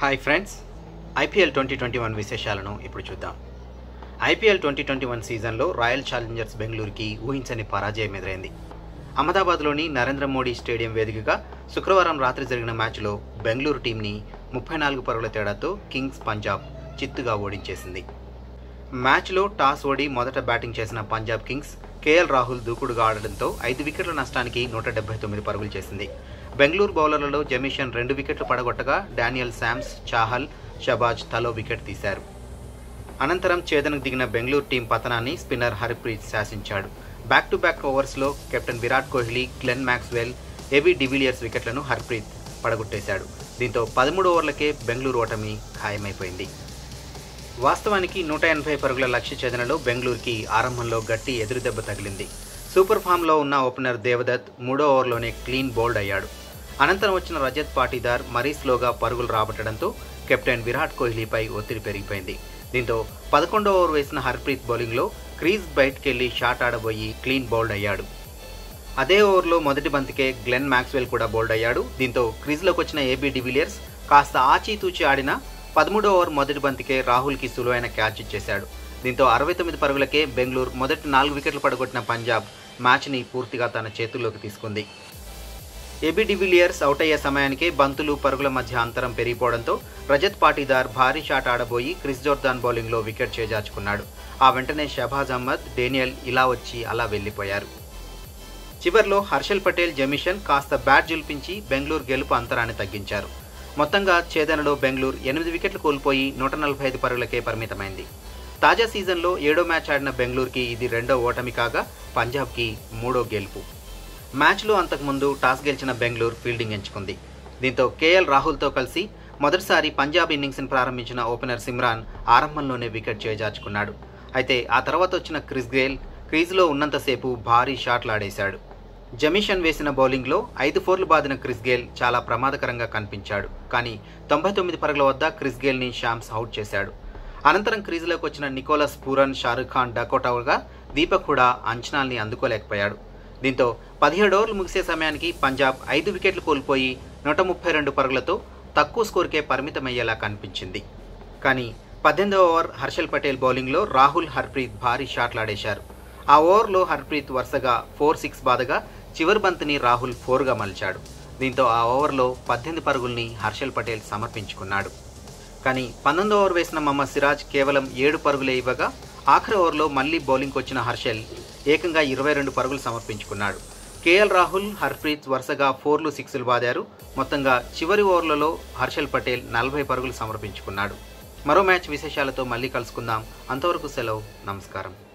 hi friends IPL twenty twenty one విశేషాలను ఇప్పుడు చూద్దాం ఐపీఎల్ ట్వంటీ ట్వంటీ వన్ సీజన్లో రాయల్ ఛాలెంజర్స్ బెంగళూరుకి ఊహించని పరాజయం ఎదురైంది అహ్మదాబాద్లోని నరేంద్ర మోడీ స్టేడియం వేదికగా శుక్రవారం రాత్రి జరిగిన మ్యాచ్లో బెంగళూరు టీంని ముప్పై నాలుగు పరుగుల తేడాతో కింగ్స్ పంజాబ్ చిత్తుగా ఓడించేసింది మ్యాచ్లో టాస్ ఓడి మొదట బ్యాటింగ్ చేసిన పంజాబ్ కింగ్స్ కేఎల్ రాహుల్ దూకుడుగా ఆడడంతో ఐదు వికెట్ల నష్టానికి నూట డెబ్బై తొమ్మిది పరుగులు చేసింది బెంగళూరు బౌలర్లలో జమీషన్ రెండు వికెట్లు పడగొట్టగా డానియల్ శామ్స్ చాహల్ షబాజ్ తలో వికెట్ తీశారు అనంతరం ఛేదనకు దిగిన బెంగళూరు టీం పతనాన్ని స్పిన్నర్ హర్ప్రీత్ శాసించాడు బ్యాక్ టు బ్యాక్ ఓవర్స్లో captain Virat Kohli Glenn Maxwell AB de Villiers వికెట్లను హర్ప్రీత్ పడగొట్టేశాడు దీంతో పదమూడు ఓవర్లకే బెంగళూరు ఓటమి ఖాయమైపోయింది వాస్తవానికి నూట ఎనభై పరుగుల లక్ష్య ఛేదనలో బెంగళూరుకి ఆరంభంలో గట్టి ఎదురుదెబ్బ తగిలింది సూపర్ ఫామ్లో ఉన్న ఓపెనర్ దేవదత్ మూడో ఓవర్లోనే క్లీన్ బౌల్డ్ అయ్యాడు అనంతరం వచ్చిన రజత్ పాటీదార్ మరీ స్లోగా పరుగులు రాబట్టడంతో కెప్టెన్ విరాట్ కోహ్లీపై ఒత్తిడి పెరిగిపోయింది దీంతో పదకొండో ఓవర్ వేసిన హర్ప్రీత్ బౌలింగ్లో క్రీజ్ బయటకెళ్లి షాట్ ఆడబోయి క్లీన్ బౌల్డ్ అయ్యాడు అదే ఓవర్లో మొదటి బంతికే గ్లెన్ మ్యాక్స్వెల్ కూడా బౌల్డ్ అయ్యాడు దీంతో క్రీజ్లోకి వచ్చిన ఏబీ డివిలియర్స్ కాస్త ఆచితూచి ఆడిన పదమూడో ఓవర్ మొదటి బంతికే రాహుల్కి సులువైన క్యాచ్ ఇచ్చేశాడు దీంతో అరవై తొమ్మిది పరుగులకే బెంగళూరు మొదటి నాలుగు వికెట్లు పడగొట్టిన పంజాబ్ మ్యాచ్ని పూర్తిగా తన చేతుల్లోకి తీసుకుంది ఏబీ డివిలియర్స్ అవుట్ అయ్యే సమయానికే బంతులు పరుగుల మధ్య అంతరం పెరిగిపోవడంతో రజత్ పాటీదార్ భారీ షాట్ ఆడబోయి క్రిస్ జోర్దాన్ బౌలింగ్లో వికెట్ చేజార్చుకున్నాడు ఆ వెంటనే షబాజ్ అహ్మద్ డేనియల్ ఇలా వచ్చి అలా వెళ్లిపోయారు చివర్లో హర్షల్ పటేల్ జమిషన్ కాస్త బ్యాట్ జుల్పించి బెంగళూరు గెలుపు అంతరాన్ని తగ్గించారు మొత్తంగా ఛేదనలో బెంగళూరు ఎనిమిది వికెట్లు కోల్పోయి నూట నలభై ఐదు పరుగులకే పరిమితమైంది తాజా సీజన్లో ఏడో మ్యాచ్ ఆడిన బెంగళూరుకి ఇది రెండో ఓటమి కాగా పంజాబ్కి మూడో గెలుపు మ్యాచ్లో అంతకుముందు టాస్ గెలిచిన బెంగళూరు ఫీల్డింగ్ ఎంచుకుంది దీంతో కేఎల్ రాహుల్తో కలిసి మొదటిసారి పంజాబ్ ఇన్నింగ్స్ని ప్రారంభించిన ఓపెనర్ సిమ్రాన్ ఆరంభంలోనే వికెట్ చేజార్చుకున్నాడు అయితే ఆ తర్వాత వచ్చిన క్రిస్ గేల్ క్రీజ్లో ఉన్నంతసేపు భారీ షాట్లు ఆడేశాడు జమీషన్ వేసిన బౌలింగ్లో ఐదు ఫోర్లు బాదిన క్రిస్ గేల్ చాలా ప్రమాదకరంగా కనిపించాడు కానీ తొంభై తొమ్మిది పరుగుల వద్ద క్రిస్ గేల్ని షామ్స్ అవుట్ చేశాడు అనంతరం క్రీజ్లోకి వచ్చిన నికోలస్ పూరన్ షారుఖ్ ఖాన్ డకోటాగా దీపక్ కూడా అంచనాల్ని అందుకోలేకపోయాడు దీంతో పదిహేడు ఓవర్లు ముగిసే సమయానికి పంజాబ్ ఐదు వికెట్లు కోల్పోయి నూట ముప్పై రెండు పరుగులతో తక్కువ స్కోర్కే పరిమితమయ్యేలా కనిపించింది కానీ పద్దెనిమిదవ ఓవర్ హర్షల్ పటేల్ బౌలింగ్లో రాహుల్ హర్ప్రీత్ భారీ షాట్లాడేశారు ఆ ఓవర్లో హర్ప్రీత్ వరుసగా ఫోర్ సిక్స్ బాదగా చివరి బంతిని రాహుల్ ఫోర్గా మలిచాడు దీంతో ఆ ఓవర్లో పద్దెనిమిది పరుగుల్ని హర్షల్ పటేల్ సమర్పించుకున్నాడు కానీ పంతొమ్మిదో ఓవర్ వేసిన మహమ్మద్ సిరాజ్ కేవలం ఏడు పరుగులే ఇవ్వగా ఆఖరి ఓవర్లో మళ్లీ బౌలింగ్కి వచ్చిన హర్షల్ ఏకంగా ఇరవై రెండు పరుగులు సమర్పించుకున్నాడు కేఎల్ రాహుల్ హర్ప్రీత్ వరుసగా ఫోర్లు సిక్స్లు బాదారు మొత్తంగా చివరి ఓవర్లలో హర్షల్ పటేల్ నలభై పరుగులు సమర్పించుకున్నాడు మరో మ్యాచ్ విశేషాలతో మళ్ళీ కలుసుకుందాం అంతవరకు సెలవు నమస్కారం